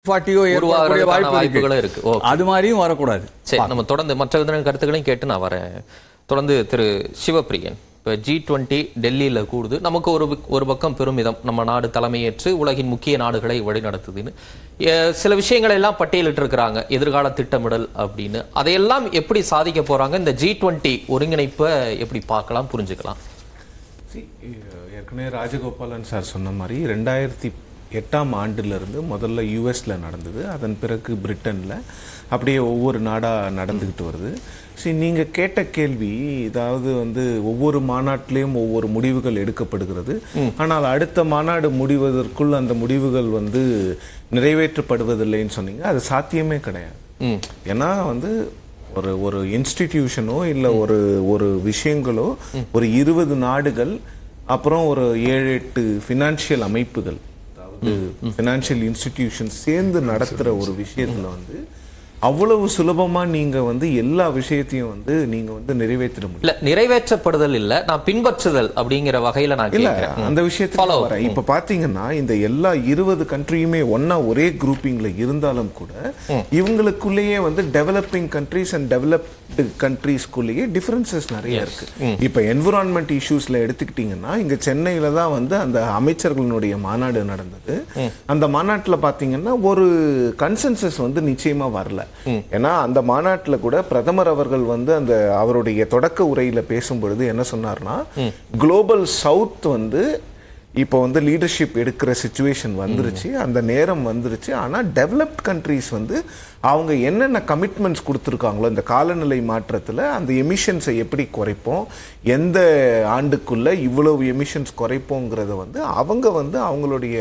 பார்ட்டியோ ஏற்படக்கூடிய உருவாகிறதுக்கான வாய்ப்பு வாய்ப்புகளும் இருக்கு இருக்கு. ஓகே. அது மாதிரியும் வரக்கூடாது சரி நம்ம தொடர்ந்து மற்ற விதமான கருத்துக்களையும் கேட்டு நான் வரேன் தொடர்ந்து திரு சிவப்பிரியன் இப்போ ஜி டுவெண்ட்டி டெல்லியில் கூடுது நமக்கு ஒரு பக்- ஒரு பக்கம் பெருமிதம் நம்ம நாடு தலைமையேற்று உலகின் முக்கிய நாடுகளை வழிநடத்துதுன்னு எ, சில விஷயங்களை எல்லாம் பட்டியலிட்டு இருக்கிறாங்க எதிர்கால திட்டமிடல் அப்படின்னு அதையெல்லாம் எப்படி சாதிக்க போறாங்க இந்த ஜி டுவெண்ட்டி ஒருங்கிணைப்பை எப்படி பார்க்கலாம் புரிஞ்சுக்கலாம் See, ஏற்கனவே ராஜகோபாலன் சார் சொன்ன மாதிரி ரெண்டாயிரத்தி எட்டாம் ஆண்டிலிருந்து முதல்ல யூஎஸ்ல நடந்தது அதன் பிறகு பிரிட்டன்ல அப்படியே ஒவ்வொரு நாடா நடந்துக்கிட்டு வருது சரி நீங்க கேட்ட கேள்வி இதாவது வந்து ஒவ்வொரு மாநாட்டிலையும் ஒவ்வொரு முடிவுகள் எடுக்கப்படுகிறது ஆனால் அடுத்த மாநாடு முடிவதற்குள் அந்த முடிவுகள் வந்து நிறைவேற்றப்படுவதில்லைன்னு சொன்னீங்க அது சாத்தியமே கிடையாது ஏன்னா வந்து ஒரு ஒரு இன்ஸ்டிடியூஷனோ இல்ல ஒரு ஒரு விஷயங்களோ ஒரு இருபது நாடுகள் அப்புறம் ஒரு ஏழு எட்டு ஃபினான்ஷியல் அமைப்புகள் அதாவது ஃபினான்ஷியல் இன்ஸ்டிடியூஷன் சேர்ந்து நடத்துற ஒரு விஷயத்துல வந்து அவ்வளவு சுலபமா நீங்க வந்து எல்லா விஷயத்தையும் வந்து நீங்க வந்து நிறைவேற்ற முடியும் இல்ல நிறைவேற்றப்படுதல் இல்ல நான் பின்பற்றுதல் அப்படிங்கிற வகையில நான் இல்ல கேட்கிறேன் அந்த விஷயத்துல Follow. வரேன் இப்ப பாத்தீங்கன்னா இந்த எல்லா இருபது கண்ட்ரியுமே ஒண்ணா ஒரே குரூப்பிங்ல இருந்தாலும் கூட இவங்களுக்குள்ளேயே வந்து டெவலப்பிங் கண்ட்ரிஸ் அண்ட் டெவலப்டு கண்ட்ரிஸ்குள்ளேயே டிஃபரன்சஸ் நிறைய இருக்கு இப்ப என்விரான்மெண்ட் இஷ்யூஸ்ல எடுத்துக்கிட்டீங்கன்னா இங்க சென்னையில தான் வந்து அந்த அமைச்சர்களுடைய மாநாடு நடந்தது அந்த மாநாட்டுல பாத்தீங்கன்னா ஒரு கன்சென்சஸ் வந்து நிச்சயமா வரல ஏன்னா அந்த மாநாட்டுல கூட பிரதமர் அவர்கள் வந்து அந்த அவருடைய தொடக்க உரையில பேசும்பொழுது என்ன சொன்னார்னா குளோபல் சவுத் வந்து இப்போ வந்து லீடர்ஷிப் எடுக்கிற சுச்சுவேஷன் வந்துருச்சு அந்த நேரம் வந்துருச்சு ஆனா டெவலப்ட் கண்ட்ரீஸ் வந்து அவங்க என்னென்ன கமிட்மெண்ட்ஸ் கொடுத்துருக்காங்களோ இந்த காலநிலை மாற்றத்துல அந்த எமிஷன்ஸை எப்படி குறைப்போம் எந்த ஆண்டுக்குள்ள இவ்வளவு எமிஷன்ஸ் குறைப்போங்கிறத வந்து அவங்க வந்து அவங்களுடைய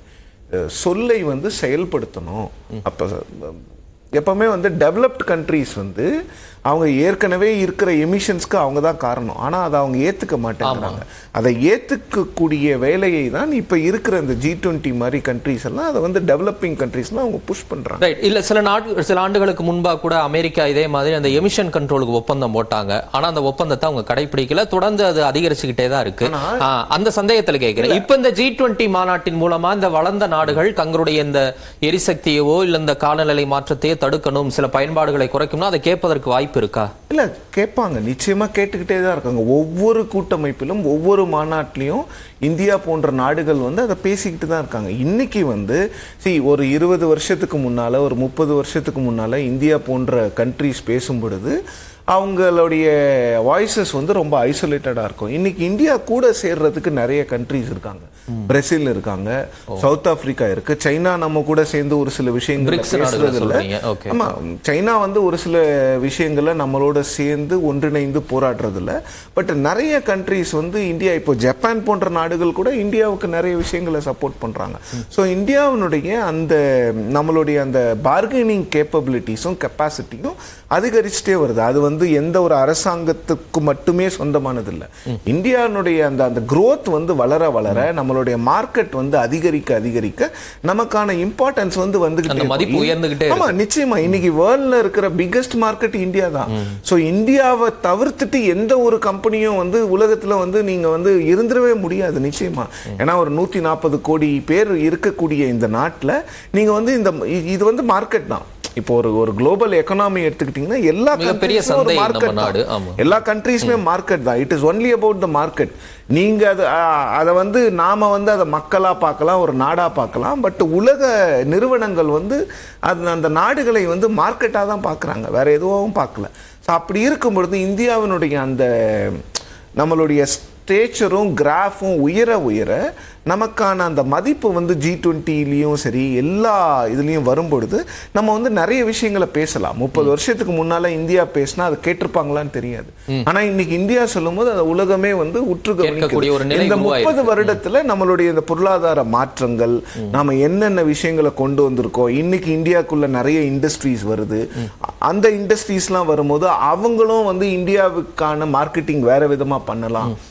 அஹ், சொல்லை வந்து செயல்படுத்தணும் அப்ப அஹ், எப்பவுமே வந்து டெவலப்ட் கண்ட்ரீஸ் வந்து அவங்க ஏற்கனவே இருக்கிற எமிஷன்ஸ்க்கு அவங்க தான் காரணம் ஆனா அதை அவங்க ஏத்துக்க மாட்டேங்கிறாங்க அதை ஏத்துக்கக்கூடிய வேலையை தான் இப்ப இருக்கிற இந்த ஜி டுவெண்ட்டி மாதிரி கண்ட்ரீஸ் எல்லாம் அதை வந்து டெவலப்பிங் கண்ட்ரீஸ்லாம் அவங்க புஷ் பண்றாங்க ரைட் இல்ல சில நாடு சில ஆண்டுகளுக்கு முன்பா கூட அமெரிக்கா இதே மாதிரி அந்த எமிஷன் கண்ட்ரோலுக்கு ஒப்பந்தம் போட்டாங்க ஆனா அந்த ஒப்பந்தத்தை அவங்க கடைபிடிக்கல தொடர்ந்து அது அதிகரிச்சுக்கிட்டே தான் இருக்கு ஆ, அந்த சந்தேகத்துல கேட்கிறேன் இப்ப இந்த ஜி டுவெண்ட்டி மாநாட்டின் மூலமா இந்த வளர்ந்த நாடுகள் தங்களுடைய இந்த எரிசக்தியவோ இல்ல இந்த காலநிலை மாற்றத்தையோ தடுக்கணும் சில பயன்பாடுகளை குறைக்கணும்னா அதை கேட்பதற்கு வாய்ப்பு இருக்கா இல்ல கேட்பாங்க நிச்சயமா கேட்டுக்கிட்டே தான் இருக்காங்க ஒவ்வொரு கூட்டமைப்பிலும் ஒவ்வொரு மாநாட்டிலையும் இந்தியா போன்ற நாடுகள் வந்து அதை பேசிக்கிட்டு தான் இருக்காங்க இன்னைக்கு வந்து see ஒரு இருபது வருஷத்துக்கு முன்னால ஒரு முப்பது வருஷத்துக்கு முன்னால இந்தியா போன்ற கண்ட்ரிஸ் பேசும் பொழுது அவங்களுடைய வாய்ஸஸ் வந்து ரொம்ப ஐசோலேட்டடா இருக்கும் இன்னைக்கு இந்தியா கூட சேர்றதுக்கு நிறைய கண்ட்ரிஸ் இருக்காங்க பிரேசில் இருக்காங்க சவுத் ஆப்பிரிக்கா இருக்கு சைனா நம்ம கூட சேர்ந்து ஒரு சில விஷயங்கள் பிரிக்ஸ் நாடுகளை பேசுறது இல்ல சொல்றீங்க. Okay. ஆமா சைனா வந்து ஒரு சில விஷயங்கள்ல நம்மளோட சேர்ந்து ஒன்றிணைந்து போராடுறது இல்ல பட் நிறைய கண்ட்ரிஸ் வந்து இந்தியா இப்போ ஜப்பான் போன்ற நாடுகள் கூட இந்தியாவுக்கு நிறைய விஷயங்களை சப்போர்ட் பண்றாங்க ஸோ இந்தியாவினுடைய அந்த நம்மளுடைய அந்த பார்கெனிங் கேப்பபிலிட்டிஸும் கெப்பாசிட்டியும் அதிகரிச்சுட்டே வருது அது வந்து எந்த ஒரு அரசாங்கத்துக்கு மட்டுமே சொந்தமானது இல்ல இந்தியாவினுடைய அந்த அந்த growth வந்து வளர வளர நம்மளுடைய மார்க்கெட் வந்து அதிகரிக்க அதிகரிக்க நமக்கான இம்பார்ட்டன்ஸ் வந்து வந்துகிட்டே அந்த மதிப்பு இருக்கும். உயர்ந்துகிட்டே ஆமா நிச்சயமா இன்னைக்கு வேர்ல்ட்ல இருக்கிற பிக்கஸ்ட் மார்க்கெட் இந்தியா தான் சோ இந்தியாவை தவிர்த்துட்டு எந்த ஒரு கம்பெனியும் வந்து உலகத்துல வந்து நீங்க வந்து இருந்துடவே முடியாது நிச்சயமா ஏன்னா ஒரு நூத்தி நாற்பது கோடி பேர் இருக்கக்கூடிய இந்த நாட்டுல நீங்க வந்து இந்த இ- இது வந்து மார்க்கெட் தான் இப்போ ஒரு ஒரு குளோபல் எக்கனாமி எடுத்துக்கிட்டீங்கன்னா எல்லா மிகப்பெரிய countries-ம் ஒரு சந்தை நம்ம market தான். நாடு, ஆமா. எல்லா கண்ட்ரீஸ்மே மார்க்கெட் தான் it is only about the market நீங்க அது அதை வந்து நாம வந்து அதை மக்களா பார்க்கலாம் ஒரு நாடா பார்க்கலாம் பட் உலக நிறுவனங்கள் வந்து அது அந்த நாடுகளை வந்து மார்க்கெட்டா தான் பார்க்கறாங்க வேற எதுவும் பார்க்கல ஸோ அப்படி இருக்கும் பொழுது இந்தியாவினுடைய அந்த நம்மளுடைய ஸ்டேச்சரும் கிராஃபும் உயர உயர நமக்கான அந்த மதிப்பு வந்து ஜி டுவெண்ட்டிலையும் சரி எல்லா இதுலேயும் வரும்பொழுது நம்ம வந்து நிறைய விஷயங்களை பேசலாம் முப்பது வருஷத்துக்கு முன்னால இந்தியா பேசினா அதை கேட்டிருப்பாங்களான்னு தெரியாது ஆனா இன்னைக்கு இந்தியா சொல்லும்போது அதை உலகமே வந்து உற்று கேட்கக்கூடிய ஒரு நிலை கவனிக்குது இந்த உருவாயிருக்கு. முப்பது வருடத்துல நம்மளுடைய இந்த பொருளாதார மாற்றங்கள் நாம என்னென்ன விஷயங்களை கொண்டு வந்திருக்கோம் இன்னைக்கு இந்தியாக்குள்ள நிறைய இண்டஸ்ட்ரீஸ் வருது அந்த இண்டஸ்ட்ரீஸ்லாம் வரும்போது அவங்களும் வந்து இந்தியாவுக்கான மார்க்கெட்டிங் வேற விதமா பண்ணலாம்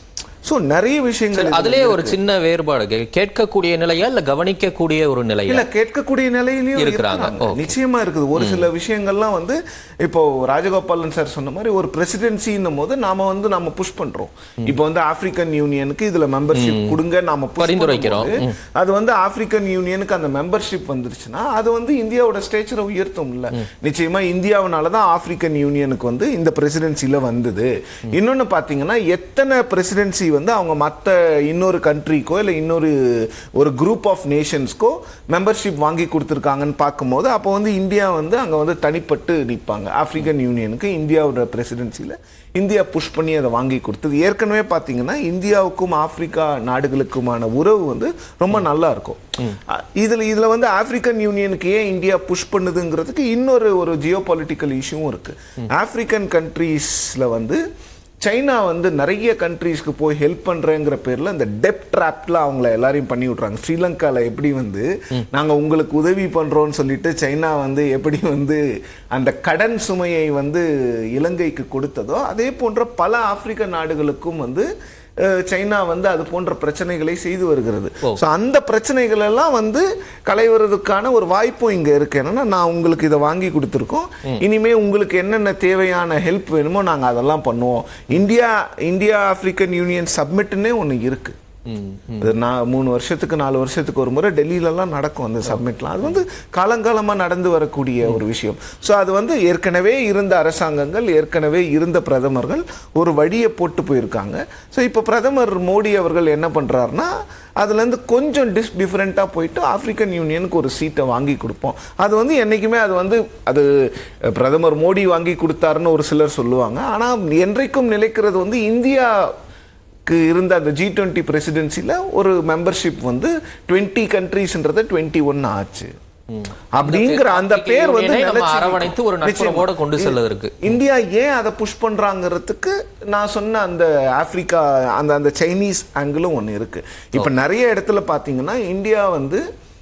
ஸோ நிறைய விஷயங்கள் இதுல அதிலே ஒரு சின்ன வேறுபாடு கே- கேட்கக்கூடிய நிலையா இல்ல கவனிக்கக்கூடிய ஒரு நிலையா இல்ல கேட்கக்கூடிய நிலையிலயும் இருக்கிறாங்க. இருக்கிறாங்க நிச்சயமா இருக்குது ஒரு சில விஷயங்கள்லாம் வந்து இப்போ ராஜகோபாலன் சார் சொன்ன மாதிரி ஒரு பிரசிடென்சின்னும் போது நாம வந்து நாம புஷ் பண்றோம் இப்போ வந்து ஆப்பிரிக்கன் யூனியனுக்கு இதுல மெம்பர்ஷிப் கொடுங்க நாம push பரிந்துரைக்கிறோம். பண்ணும்போது, அது வந்து ஆப்பிரிக்கன் யூனியனுக்கு அந்த மெம்பர்ஷிப் வந்துருச்சுன்னா அது வந்து இந்தியாவோட ஸ்டேச்சரை உயர்த்தும் இல்ல நிச்சயமா இந்தியாவினால தான் ஆப்பிரிக்கன் யூனியனுக்கு வந்து இந்த பிரசிடென்சில வந்தது இன்னொன்னு பாத்தீங்கன்னா எத்தனை பிரசிடென்சி வந்து அவங்க மத்த இன்னொரு கண்ட்ரிக்கோ இல்ல இன்னொரு ஒரு குரூப் ஆஃப் நேஷன்ஸ்க்கோ மெம்பர்ஷிப் வாங்கி கொடுத்துருக்காங்கன்னு பார்க்கும்போது அப்போ வந்து இந்தியா வந்து அங்க வந்து தனிப்பட்டு நிற்பாங்க ஆப்பிரிக்கன் யூனியனுக்கு இந்தியாவோட பிரசிடென்சில இந்தியா புஷ் பண்ணி அதை வாங்கி கொடுத்தது ஏற்கனவே பார்த்தீங்கன்னா இந்தியாவுக்கும் ஆப்பிரிக்கா நாடுகளுக்குமான உறவு வந்து ரொம்ப நல்லா இருக்கும் அ- இதுல இதுல வந்து ஆப்பிரிக்கன் யூனியனுக்கு ஏன் இந்தியா புஷ் பண்ணுதுங்கிறதுக்கு இன்னொரு ஒரு ஜியோ பொலிட்டிக்கல் இஷ்யூவும் இருக்கு ஆப்பிரிக்கன் கண்ட்ரீஸ்ல வந்து சைனா வந்து நிறைய கண்ட்ரீஸ்க்கு போய் ஹெல்ப் பண்றேங்கிற பேர்ல இந்த டெப் ட்ராப்ல அவங்கள எல்லாரையும் பண்ணி விட்றாங்க ஸ்ரீலங்கால எப்படி வந்து நாங்க உங்களுக்கு உதவி பண்றோம்னு சொல்லிட்டு சைனா வந்து எப்படி வந்து அந்த கடன் சுமையை வந்து இலங்கைக்கு கொடுத்ததோ அதே போன்ற பல ஆப்பிரிக்க நாடுகளுக்கும் வந்து அஹ், சைனா வந்து அது போன்ற பிரச்சனைகளை செய்து வருகிறது ஸோ அந்த பிரச்சனைகள் எல்லாம் வந்து களைவதற்கான ஒரு வாய்ப்பும் இங்க இருக்கு என்னன்னா நான் உங்களுக்கு இதை வாங்கி கொடுத்துருக்கோம் இனிமே உங்களுக்கு என்னென்ன தேவையான ஹெல்ப் வேணுமோ நாங்க அதெல்லாம் பண்ணுவோம் இந்தியா இந்தியா ஆப்பிரிக்கன் யூனியன் சப்மிட்னே ஒன்று இருக்கு அது நான் மூணு வருஷத்துக்கு நாலு வருஷத்துக்கு ஒரு முறை டெல்லியிலலாம் நடக்கும் அந்த சப்மிட்லாம் அது வந்து காலங்காலமா நடந்து வரக்கூடிய ஒரு விஷயம் ஸோ அது வந்து ஏற்கனவே இருந்த அரசாங்கங்கள் ஏற்கனவே இருந்த பிரதமர்கள் ஒரு வழியை போட்டு போயிருக்காங்க ஸோ இப்போ பிரதமர் மோடி அவர்கள் என்ன பண்றாருன்னா அதுலேருந்து கொஞ்சம் டிஸ் டிஃப்ரெண்ட்டாக போயிட்டு ஆப்பிரிக்கன் யூனியனுக்கு ஒரு சீட்டை வாங்கி கொடுப்போம் அது வந்து என்றைக்குமே அது வந்து அது அஹ், பிரதமர் மோடி வாங்கி கொடுத்தாருன்னு ஒரு சிலர் சொல்லுவாங்க ஆனால் என்றைக்கும் நிலைக்கிறது வந்து இந்தியா க்கு இருந்த அந்த ஜி டுவெண்ட்டி பிரசிடென்சில ஒரு மெம்பர்ஷிப் வந்து டுவெண்ட்டி கண்ட்ரீஸ்ன்றத டுவெண்ட்டி ஒன் ஆச்சு அப்படிங்கிற அந்த பேர் வந்து யூனியனை நம்ம நிலைச்சு அரவணைத்து ஒரு நிற்கும். நட்புறவோட நிச்சயமா. கொண்டு செல்வதற்கு இந்தியா ஏன் அதை புஷ் பண்றாங்கிறதுக்கு நான் சொன்ன அந்த ஆப்பிரிக்கா அந்த அந்த சைனீஸ் ஆங்கிளும் ஒன்று இருக்கு இப்போ நிறைய இடத்துல பார்த்தீங்கன்னா இந்தியா வந்து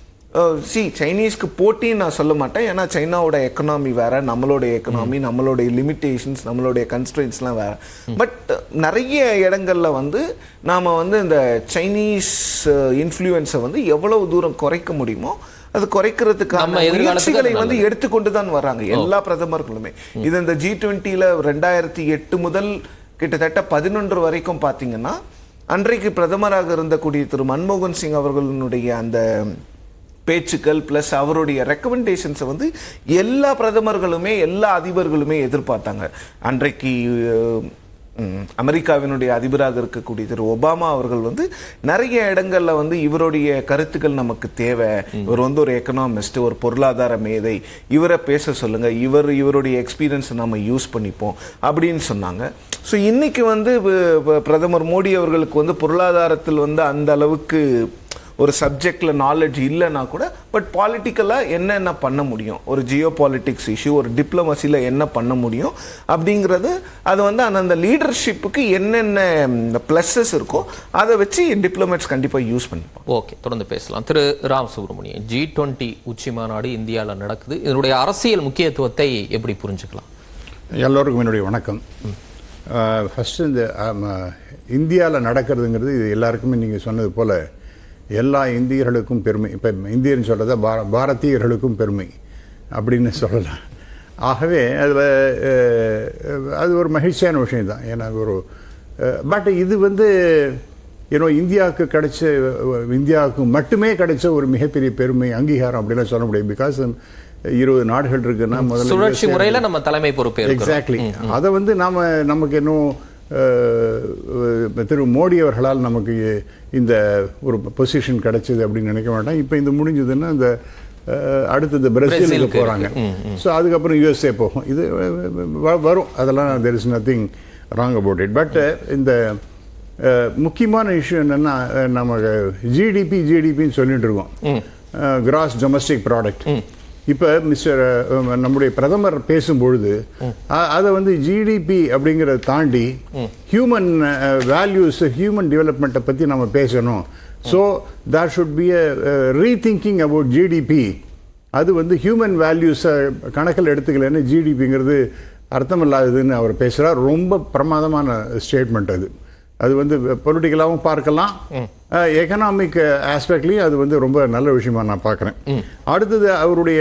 சி சைனீஸ்க்கு போட்டின்னு நான் சொல்ல மாட்டேன் ஏன்னா சைனாவோட எக்கனாமி வேற நம்மளுடைய எக்கனாமி நம்மளுடைய லிமிட்டேஷன்ஸ் நம்மளுடைய கன்ஸ்ட்ரெயின்ஸ்லாம் வேற பட் நிறைய இடங்கள்ல வந்து நாம வந்து இந்த சைனீஸ் இன்ஃப்ளூயன்ஸை வந்து எவ்வளவு தூரம் குறைக்க முடியுமோ அது குறைக்கிறதுக்கான நம்ம எதிர்காலத்துக்கு முயற்சிகளை அது வந்து எடுத்துக்கொண்டு தான் வர்றாங்க எல்லா பிரதமர்களுமே இது இந்த ஜி டுவெண்ட்டியில் ரெண்டாயிரத்தி எட்டு முதல் கிட்டத்தட்ட பதினொன்று வரைக்கும் பார்த்தீங்கன்னா அன்றைக்கு பிரதமராக இருந்தக்கூடிய திரு மன்மோகன் சிங் அவர்களுடைய அந்த பேச்சுக்கள் ப்ளஸ் அவருடைய ரெக்கமெண்டேஷன்ஸை வந்து எல்லா பிரதமர்களுமே எல்லா அதிபர்களுமே எதிர்பார்த்தாங்க அன்றைக்கு அஹ், ம், அமெரிக்காவினுடைய அதிபராக இருக்கக்கூடிய திரு ஒபாமா அவர்கள் வந்து நிறைய இடங்கள்ல வந்து இவருடைய கருத்துக்கள் நமக்கு தேவை இவர் வந்து ஒரு எக்கனாமிஸ்ட் ஒரு பொருளாதார மேதை இவரை பேச சொல்லுங்க இவர் இவருடைய எக்ஸ்பீரியன்ஸ் நம்ம யூஸ் பண்ணிப்போம் அப்படின்னு சொன்னாங்க ஸோ இன்னைக்கு வந்து ப- ப- பிரதமர் மோடி அவர்களுக்கு வந்து பொருளாதாரத்தில் வந்து அந்த அளவுக்கு ஒரு சப்ஜெக்ட்ல நாலேஜ் இல்லைன்னா கூட பட் பாலிட்டிக்கலாக என்னென்ன பண்ண முடியும் ஒரு ஜியோ பாலிட்டிக்ஸ் இஷ்யூ ஒரு டிப்ளமசியில் என்ன பண்ண முடியும் அப்படிங்கிறது அது வந்து அந்தந்த லீடர்ஷிப்புக்கு என்னென்ன ப்ளஸ்ஸஸ் இருக்கோ அதை வச்சு டிப்ளமேட்ஸ் கண்டிப்பாக யூஸ் பண்ணிப்போம் ஓகே தொடர்ந்து பேசலாம் திரு ராம் சுப்ரமணியன் ஜி டுவெண்ட்டி உச்சி மாநாடு இந்தியாவில் நடக்குது இதனுடைய அரசியல் முக்கியத்துவத்தை எப்படி புரிஞ்சுக்கலாம் எல்லோருக்கும் என்னுடைய வணக்கம் ஃபஸ்ட்டு இந்த இந்தியாவில் நடக்கிறதுங்கிறது இது எல்லாருக்குமே நீங்கள் சொன்னது போல் எல்லா இந்தியர்களுக்கும் பெருமை இப்போ இந்தியர்னு சொல்கிறத பார பாரதியர்களுக்கும் பெருமை அப்படின்னு சொல்லலாம் ஆகவே அதில் அது ஒரு மகிழ்ச்சியான விஷயம் தான் ஏன்னா ஒரு பட் இது வந்து ஏன்னோ இந்தியாவுக்கு கிடைச்ச அஹ், இந்தியாவுக்கு மட்டுமே கிடைச்ச ஒரு மிகப்பெரிய பெருமை அங்கீகாரம் அப்படிலாம் சொல்ல முடியும் பிகாஸ் இருபது நாடுகள் இருக்குன்னா முதல்ல சுழற்சி USA முறையில நம்ம தலைமை பொறுப்பு எக்ஸாக்ட்லி அதை வந்து நாம நமக்கு இன்னும் அஹ், அஹ், திரு மோடி அவர்களால் நமக்கு இந்த ஒரு பொசிஷன் கிடைச்சது அப்படின்னு நினைக்க வேண்டாம் இப்போ இந்த முடிஞ்சதுன்னா இந்த அஹ், அடுத்து இந்த பிரேசிலுக்கு பிரேசிலுக்கு போறாங்க ஸோ அதுக்கப்புறம் யூஎஸ்ஏ போகும் இது வ- வரும் அதெல்லாம் there is nothing wrong about it but இந்த அஹ், முக்கியமான விஷயம் என்னன்னா அஹ், நமக்கு ஜிடிபி ஜிடிபின்னு சொல்லிட்டு இருக்கோம் கிராஸ் டொமஸ்டிக் ப்ராடக்ட் இப்போ மிஸ்டர் நம்முடைய பிரதமர் பேசும்பொழுது அ- அதை வந்து ஜிடிபி அப்படிங்கிறத தாண்டி ஹியூமன் வேல்யூஸ் ஹியூமன் டெவலப்மெண்ட்டை பற்றி நம்ம பேசணும் so there should be a rethinking about GDP அது வந்து ஹியூமன் வேல்யூஸை கணக்கில் எடுத்துக்கலன்னு ஜிடிபிங்கிறது அர்த்தமில்லாததுன்னு அவர் பேசுகிறார் ரொம்ப பிரமாதமான ஸ்டேட்மெண்ட் அது அது வந்து பொலிட்டிக்கலாகவும் பார்க்கலாம் எக்கனாமிக் ஆஸ்பெக்ட்லையும் அது வந்து ரொம்ப நல்ல விஷயமா நான் பார்க்குறேன் அடுத்தது அவருடைய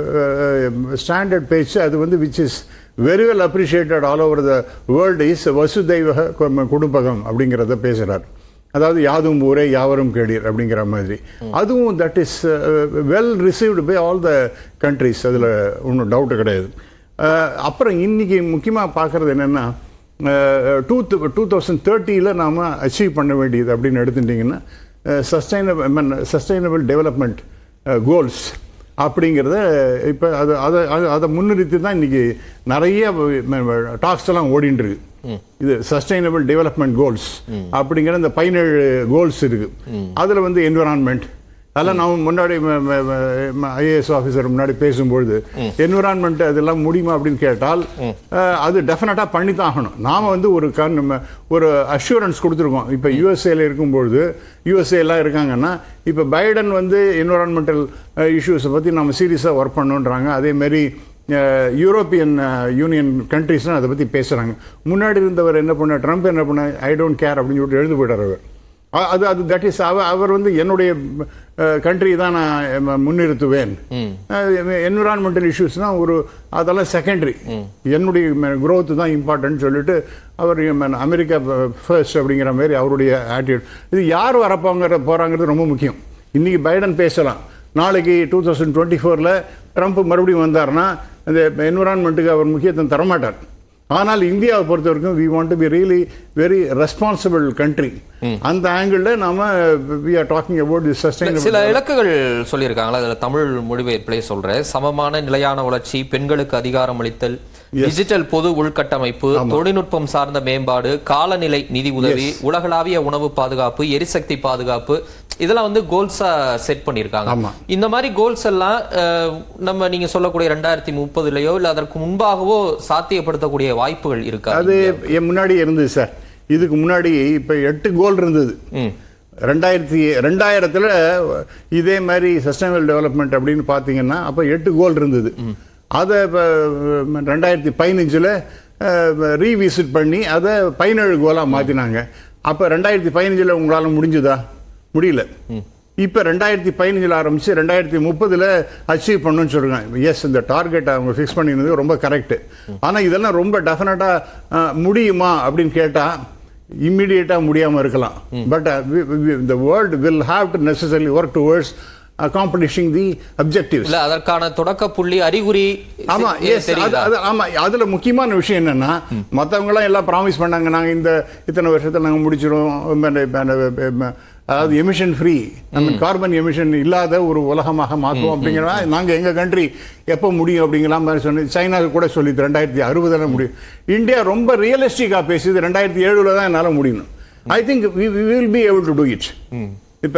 ஸ்டாண்டர்ட் பேச்சு அது வந்து which is very well appreciated all over the world is வசுதைவ கு- குடும்பகம் அப்படிங்கிறத பேசுகிறார் அதாவது யாதும் ஊரே யாவரும் கேடீர் அப்படிங்கிற மாதிரி அதுவும் that is well received by all the countries அதில் ஒன்றும் டவுட்டு கிடையாது அஹ், அப்புறம் இன்னைக்கு முக்கியமாக பார்க்குறது என்னென்னா டூ டூ தௌசண்ட் தேர்ட்டியில் நாம் அச்சீவ் பண்ண வேண்டியது அப்படின்னு எடுத்துட்டிங்கன்னா சஸ்டைனபிள் சஸ்டைனபிள் டெவலப்மெண்ட் கோல்ஸ் அப்படிங்கிறத இப்போ அது அதை அது- அதை முன்னிறுத்தி தான் இன்னைக்கு நிறைய டாக்ஸ் எல்லாம் ஓடிட்டு இருக்கு இது சஸ்டைனபிள் டெவலப்மெண்ட் கோல்ஸ் அப்படிங்கிற இந்த பதினேழு கோல்ஸ் இருக்கு அதில் வந்து என்விரான்மெண்ட் அதெல்லாம் நான் முன்னாடி ஐஏஎஸ் ஆஃபீஸர் முன்னாடி பேசும்பொழுது என்விரான்மெண்ட் அதெல்லாம் முடியுமா அப்படின்னு கேட்டால் அஹ், அது டெஃபினட்டாக பண்ணி தான் ஆகணும் நாம் வந்து ஒரு கண் நம்ம ஒரு அஷூரன்ஸ் கொடுத்துருக்கோம் இப்போ யூஎஸ்ஏல இருக்கும்பொழுது USA எல்லாம் இருக்காங்கன்னா இப்போ பைடன் வந்து என்விரான்மெண்டல் இஷ்யூஸை பற்றி நம்ம சீரியஸாக ஒர்க் பண்ணணுன்றாங்க அதேமாரி யூரோப்பியன் யூனியன் கண்ட்ரீஸ்லாம் அதை பற்றி பேசுகிறாங்க முன்னாடி இருந்தவர் என்ன பண்ண ட்ரம்ப் என்ன பண்ண ஐ டோன்ட் கேர் அப்படின்னு சொல்லிட்டு எழுந்து போயிட்டார் அவர் அ- அது அது தட் இஸ் அவர் அவர் வந்து என்னுடைய கண்ட்ரி தான் நான் ம- முன்னிறுத்துவேன் என்விரான்மெண்டல் இஷ்யூஸ்னால் ஒரு அதெல்லாம் செகண்டரி என்னுடைய growth தான் இம்பார்ட்டன்ட் சொல்லிட்டு அவர் ம- அமெரிக்கா ஃபர்ஸ்ட் அப்படிங்கிற மாதிரி அவருடைய ஆட்டிடியூட் இது யார் வரப்போங்கிற போகிறாங்கிறது ரொம்ப முக்கியம் இன்னைக்கு பைடன் பேசலாம் நாளைக்கு டூ தௌசண்ட் டுவெண்ட்டி ஃபோரில் ட்ரம்ப் மறுபடியும் வந்தார்னா அந்த என்விரான்மெண்ட்டுக்கு அவர் முக்கியத்துவம் தரமாட்டார் ஆனால் இந்தியாவை பொறுத்த வரைக்கும் we want to be really very responsible country அந்த ஆங்கிளில் நாம we are talking about the சில சஸ்டைனபிள் இலக்குகள் சொல்லியிருக்காங்களா அதுல தமிழ் மொழிபெயர்ப்பிலே சொல்றேன் சமமான நிலையான வளர்ச்சி பெண்களுக்கு அதிகாரம் அளித்தல் டிஜிட்டல் பொது உள்கட்டமைப்பு தொழில்நுட்பம் சார்ந்த மேம்பாடு காலநிலை நிதி உதவி உலகளாவிய உணவு பாதுகாப்பு எரிசக்தி பாதுகாப்பு இதெல்லாம் வந்து கோல்ஸா செட் பண்ணியிருக்காங்க ஆமா. இந்த மாதிரி கோல்ஸ் எல்லாம் அஹ், நம்ம நீங்க சொல்லக்கூடிய ரெண்டாயிரத்தி முப்பதுலயோ இல்ல அதற்கு முன்பாகவோ சாத்தியப்படுத்தக்கூடிய வாய்ப்புகள் இருக்கா அது என் முன்னாடி இருந்தது சார் இதுக்கு முன்னாடி இப்போ எட்டு கோல் இருந்தது ம். ரெண்டாயிரத்தி ரெண்டாயிரத்தில் இதே மாதிரி சஸ்டைனபிள் டெவலப்மெண்ட் அப்படின்னு பார்த்தீங்கன்னா அப்போ எட்டு கோல் இருந்தது அதை இப்போ ரெண்டாயிரத்தி பதினஞ்சில் ரீவிசிட் பண்ணி அதை பதினேழு கோலாக மாற்றினாங்க அப்போ ரெண்டாயிரத்தி பதினஞ்சில் உங்களால் முடிஞ்சுதா முடியல இப்போ ரெண்டாயிரத்தி பதினஞ்சில் ஆரம்பிச்சு ரெண்டாயிரத்தி முப்பதில் அச்சீவ் பண்ணணும்னு சொல்கிறாங்க எஸ் இந்த டார்கெட் அவங்க ஃபிக்ஸ் பண்ணியிருந்தது ரொம்ப கரெக்ட் ஆனால் இதெல்லாம் ரொம்ப டெஃபினட்டாக முடியுமா அப்படின்னு கேட்டால் இம்மிடியேட்டாக முடியாமல் இருக்கலாம் but the world will have to necessarily work towards accomplishing the objectives இல்ல அதற்கான தொடக்க புள்ளி அறிகுறி ஆமா எ- எஸ் தெரியுதா அது ஆமா அதுல முக்கியமான விஷயம் என்னன்னா மத்தவங்க எல்லாம் எல்லாம் ப்ராமிஸ் பண்ணாங்க நாங்க இந்த இத்தனை வருஷத்துல நாங்க முடிச்சிரும் ம- ம- ம- அதாவது எமிஷன் ஃப்ரீ நம்ம கார்பன் எமிஷன் இல்லாத ஒரு உலகமாக மாற்றுவோம் அப்படிங்கிற நாங்க எங்க கண்ட்ரி எப்போ முடியும் அப்படிங்கிற மாதிரி சொன்னி சைனா கூட சொல்லி ரெண்டாயிரத்தி அறுபதுல முடியும் இந்தியா ரொம்ப ரியலிஸ்டிக்கா பேசுது ரெண்டாயிரத்தி ஏழுல தான் என்னால முடியும் I think we will be able to do it இப்போ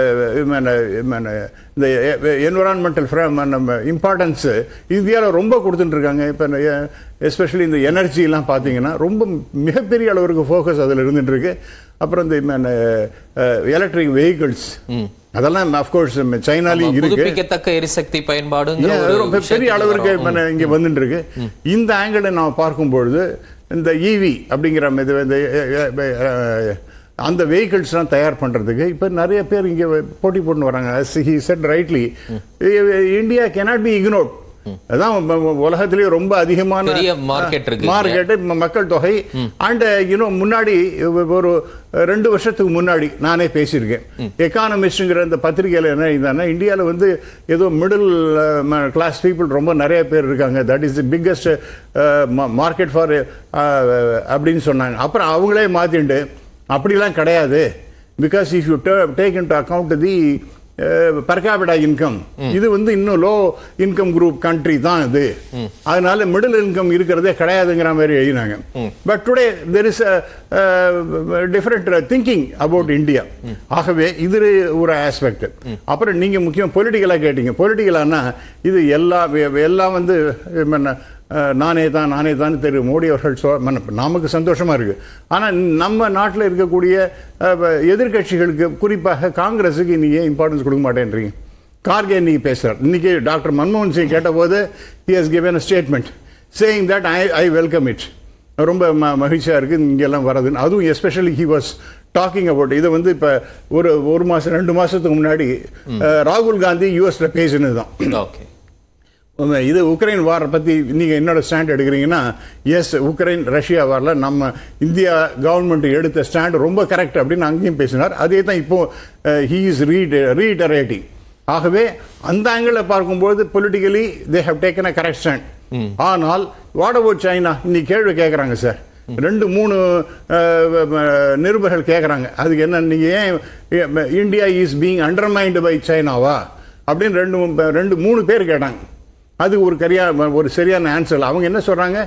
இந்த என்விரான்மெண்டல் நம்ம இம்பார்ட்டன்ஸு இந்தியாவில் ரொம்ப கொடுத்துட்டு இருக்காங்க இப்போ எஸ்பெஷலி இந்த எனர்ஜிலாம் பார்த்தீங்கன்னா ரொம்ப மிகப்பெரிய அளவுக்கு ஃபோக்கஸ் அதில் இருந்துட்டு இருக்கு அப்புறம் இந்த எலக்ட்ரிக் வெஹிக்கிள்ஸ் அதெல்லாம் அஃப்கோர்ஸ் சைனாலையும் இருக்கு புதுப்பிக்கத்தக்க எரிசக்தி பயன்பாடுங்கிற ஏன், ஒரு அது ரொம்ப பெரிய விஷயத்துக்கு அளவிற்கு வரோம். மன- இங்க வந்துட்டு இருக்கு இந்த ஆங்கிள் நாம் பார்க்கும்பொழுது இந்த ஈவி அப்படிங்கிற இது இந்த எ- எ- எ- அந்த வெஹிக்கிள்ஸ்லாம் தயார் பண்றதுக்கு இப்போ நிறைய பேர் இங்க போட்டி போட்டு வராங்க he said rightly India cannot be ignored அதான் ம- ம- உலகத்திலேயே ரொம்ப அதிகமான பெரிய market இருக்கு. மார்க்கெட் மக்கள் தொகை அண்ட் இன்னும் முன்னாடி ஒரு ரெண்டு வருஷத்துக்கு முன்னாடி நானே பேசியிருக்கேன் எக்கானமிஸ்ட்ங்கிற இந்த பத்திரிகையில் என்ன இதுனா இந்தியாவில் வந்து ஏதோ மிடில் கிளாஸ் பீப்புள் ரொம்ப நிறைய பேர் இருக்காங்க that is the biggest market for அப்படின்னு சொன்னாங்க அப்புறம் அவங்களே மாற்றிண்டு அப்படிலாம் கிடையாது because if you take into account the per capita income இது வந்து இன்னும் லோ இன்கம் குரூப் கண்ட்ரி தான் இது அதனால மிடில் இன்கம் இருக்கிறதே கிடையாதுங்கிற மாதிரி எழுதினாங்க but today there is different thinking about India ஆகவே இது ஒரு ஆஸ்பெக்ட் அப்புறம் நீங்க முக்கியம் பொலிட்டிக்கலா கேட்டீங்க பொலிட்டிக்கலானா இது எல்லா எல்லாம் வந்து என்ன, அஹ், நானே தான் நானே தான் திரு மோடி அவர்கள் சொ மன்ன- நமக்கு சந்தோஷமா இருக்கு ஆனா நம்ம நாட்டில் இருக்கக்கூடிய அஹ், எதிர்க்கட்சிகளுக்கு குறிப்பாக காங்கிரஸுக்கு நீங்க ஏன் இம்பார்ட்டன்ஸ் கொடுக்க மாட்டேன்றீங்க கார்கே இன்னைக்கு பேசுறார் இன்னைக்கு டாக்டர் மன்மோகன் சிங் கேட்டபோது he has given a statement saying that I, I welcome it ரொம்ப ம மகிழ்ச்சியாக இருக்குது இங்கெல்லாம் வரதுன்னு அதுவும் especially he was talking about இதை வந்து இப்போ ஒரு ஒரு மாதம் ரெண்டு மாதத்துக்கு முன்னாடி அஹ், ராகுல் காந்தி யூஎஸ்ல பேசினது தான் ஓகே உம், இது உக்ரைன் வாரை பற்றி நீங்கள் என்னோட ஸ்டாண்ட் எடுக்கிறீங்கன்னா எஸ் உக்ரைன் ரஷ்யா வாரில் நம்ம இந்தியா கவர்மெண்ட் எடுத்த ஸ்டாண்ட் ரொம்ப கரெக்ட் அப்படின்னு அங்கேயும் பேசினார் அதே தான் இப்போ ஹீ இஸ் ரீட் ரீட்டரேட்டிங் ஆகவே அந்த ஆங்கிளில் பார்க்கும்போது politically they have taken a correct stand ஆனால் வாட் அபவுட் சைனா இன்னைக்கு கேள்வி கேட்குறாங்க சார் ரெண்டு மூணு அஹ், அஹ், நிருபர்கள் கேட்குறாங்க அதுக்கு என்ன நீங்கள் ஏன் India is being undermined by சைனாவா அப்படின்னு ரெண்டு மூ- ரெண்டு மூணு பேர் கேட்டாங்க அது ஒரு கரியா ஒரு சரியான ஆன்சர் அவங்க என்ன சொல்றாங்க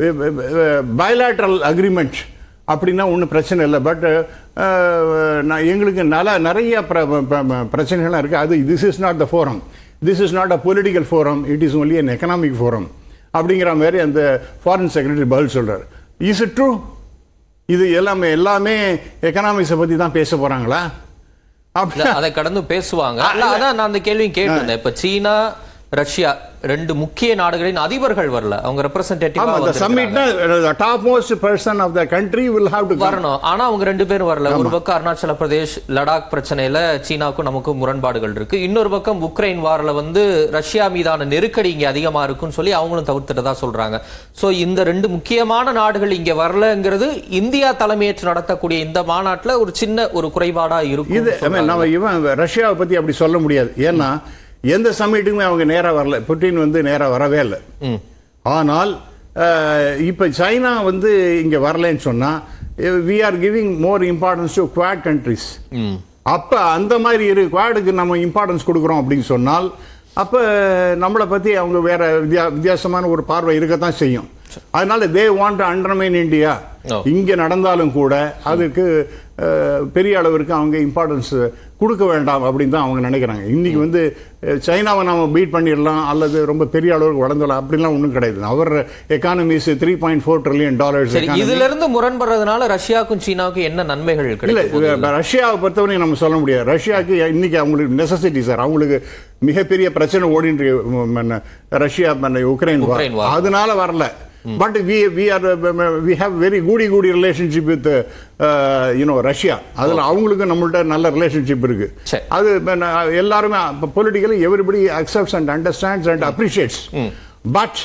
பயலாட்ரல் அக்ரிமெண்ட் அப்படின்னா ஒன்றும் பிரச்சனை இல்லை பட் நான் எங்களுக்கு நல நிறைய பிர- ப- ப- பிரச்சனைகள்லாம் இருக்குது அது this is not the forum this is not a political forum it is only an economic forum அப்படிங்கிற மாதிரி அந்த ஃபாரின் செக்ரட்டரி பதில் சொல்றார் இஸ் இட் ட்ரூ இது எல்லாமே எல்லாமே எக்கனாமிக்ஸை பற்றி தான் பேச போகிறாங்களா அப்படி இல்ல, அதை கடந்து பேசுவாங்க இல்ல, அதான் நான் அந்த கேள்வியும் கேட்டிருந்தேன் இப்ப சீனா ரஷ்யா ரெண்டு முக்கிய நாடுகளின் அதிபர்கள் வரல அவங்க ரெப்ரசன்டேட்டிவ் ஆமா the சம்மிட்னா top most person of the country will have to வரணும் ஆனா அவங்க ரெண்டு பேரும் வரல ஒரு பக்கம் அருணாச்சல பிரதேஷ் லடாக் பிரச்சனையில சீனாவுக்கும் நமக்கும் முரண்பாடுகள் இருக்கு இன்னொரு பக்கம் உக்ரைன் வாரில் வந்து ரஷ்யா மீதான நெருக்கடி இங்க அதிகமா இருக்குன்னு சொல்லி அவங்களும் தவிர்த்துட்டதா சொல்றாங்க சோ இந்த ரெண்டு முக்கியமான நாடுகள் இங்க வரலங்கிறது இந்தியா தலைமையேற்று நடத்தக்கூடிய இந்த மாநாட்டுல ஒரு சின்ன ஒரு குறைபாடா இது இருக்கும் I mean, நம்ம இவன் ரஷ்யாவை பத்தி அப்படி சொல்ல முடியாது ஏன்னா எந்த சம்மிட்டுக்குமே அவங்க நேரா வரல புட்டின் வந்து நேரா வரவே இல்லை ஆனால் அஹ், இப்ப சைனா வந்து இங்க வரலைன்னு சொன்னா we are giving more importance to quad countries அப்ப அந்த மாதிரி இரு குவாடுக்கு நம்ம இம்பார்ட்டன்ஸ் கொடுக்குறோம் அப்படின்னு சொன்னால் அப்ப நம்மளை பத்தி அவங்க வேற வித்தியா வித்தியாசமான ஒரு பார்வை இருக்கத்தான் செய்யும் அதனால they want undermine India Oh. இங்க நடந்தாலும் கூட அதுக்கு அஹ், பெரிய அளவிற்கு அவங்க இம்பார்ட்டன்ஸ் கொடுக்க வேண்டாம் அப்படின்னு தான் அவங்க நினைக்கிறாங்க இன்னைக்கு வந்து அஹ், சைனாவை நாம பீட் பண்ணிடலாம் அல்லது ரொம்ப பெரிய அளவுக்கு வளர்ந்துடலாம் அப்படிலாம் ஒன்றும் கிடையாது அவர் economies three point four trillion dollars சரி இதுல இருந்து முரண்படுறதுனால ரஷ்யாவுக்கும் சீனாவுக்கும் என்ன நன்மைகள் இல்ல கிடைக்கும் இது ரஷ்யாவை பொறுத்தவரைக்கும் நம்ம சொல்ல முடியாது ரஷ்யாவுக்கு இன்னைக்கு அவங்களுக்கு நெசசிட்டி சார் அவங்களுக்கு மிகப்பெரிய பிரச்சனை ஓடிட்டு இருக்கு. ம், என்ன, ரஷ்யா என்ன, உக்ரைன் war. Ukraine war. அதனால வரல but we we are we have very good good relationship with you know Russia அதுல அவங்களுக்கு நம்மள்ட்ட நல்ல ரிலேஷன்ஷிப் இருக்கு சரி. அது இப்ப நான் எல்லாருமே politically everybody accepts and understands and appreciates but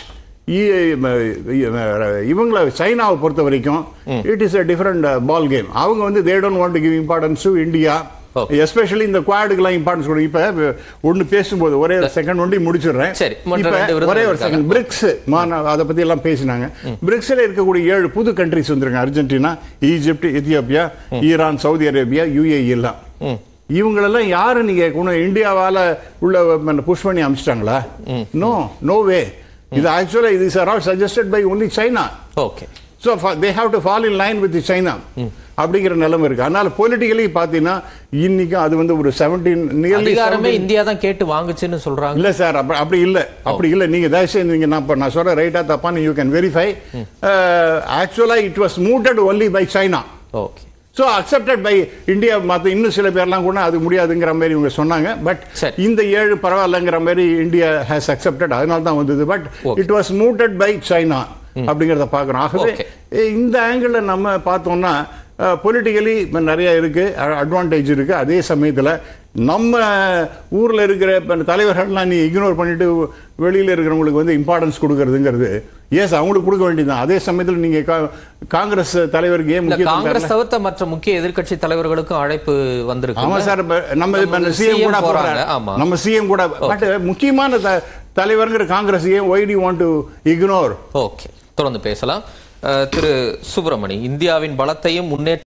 இவங்களை சைனாவை பொறுத்த வரைக்கும் it is a different ball game அவங்க வந்து they don't want to give importance to India Okay. Especially இந்த குவாடுக்கெல்லாம் இம்பார்ட்டன்ஸ் கொடுக்கும் இப்ப ஒன்னு பேசும்போது ஒரே ஒரு செகண்ட் ஒண்டி முடிச்சிடுறேன் சரி, மற்ற இப்ப ரெண்டு விருதுகள் ஒரே ஒரு இருக்காங்க. செகண்ட் பிரிக்ஸ் அதை பத்தி எல்லாம் பேசினாங்க பிரிக்ஸ்ல இருக்கக்கூடிய ஏழு புது கண்ட்ரிஸ் வந்திருக்காங்க Argentina Egypt Ethiopia Iran Saudi Arabia UAE எல்லாம் இவங்களெல்லாம் யாரு நீங்க கொண்டு இந்தியாவால உள்ள புஷ் பண்ணி அமிச்சிட்டாங்களா நோ நோ வே இது ஆக்சுவலா இது are all suggested by only China okay so they have to fall in line with China அப்படிங்கிற நிலைமை இருக்கு அதனால பொலிட்டிக்கலி பார்த்தீங்கன்னா இன்னைக்கு அது வந்து ஒரு செவன்டீன் நியர்லி அதிகாரமே இந்தியா தான் கேட்டு வாங்குச்சுன்னு சொல்றாங்க இல்ல சார் அப்படி அப்படி இல்ல அப்படி இல்ல நீங்க தயவுசெய்து நீங்க நான் இப்ப நான் சொல்ற ரைட்டா தப்பான்னு you can verify actually it was mooted only by China okay so accepted by India மற்ற இன்னும் சில பேர்லாம் கூட அது முடியாதுங்கிற மாதிரி இவங்க சொன்னாங்க பட் சரி. இந்த ஏழு பரவாயில்லங்கிற மாதிரி இந்தியா ஹேஸ் அக்செப்டட் அதனால தான் வந்தது but Okay. It was mooted by China அப்படிங்கிறத பார்க்குறோம் ஆகவே Okay. இந்த ஆங்கிளில் நம்ம பார்த்தோம்னா பொலிட்டிக்கலி நிறைய இருக்கு அட்வான்டேஜ் இருக்கு அதே சமயத்தில் நம்ம ஊரில் இருக்கிற இப்ப தலைவர்கள்லாம் நீ இக்னோர் பண்ணிட்டு வெளியில் இருக்கிறவங்களுக்கு வந்து இம்பார்ட்டன்ஸ் கொடுக்கறதுங்கிறது எஸ் அவங்களுக்கு கொடுக்க வேண்டியதுதான் அதே சமயத்தில் நீங்க கா- காங்கிரஸ் தலைவருக்கு ஏன் இல்ல முக்கியத்துவம் காங்கிரஸ் தரல? தவிர்த்த மற்ற முக்கிய எதிர்க்கட்சி தலைவர்களுக்கும் அழைப்பு வந்திருக்கு ஆமா சார் இப்ப நம்ம இப்ப நம்ம சிஎம் CM கூட போறாங்க, போறாங்க ஆமா. நம்ம சிஎம் கூட பட் முக்கியமான த- தலைவருங்கிற காங்கிரஸ் ஏன் why they want to ignore okay தொடர்ந்து பேசலாம் அஹ், திரு சுப்பிரமணி இந்தியாவின் பலத்தையும் முன்னேற்ற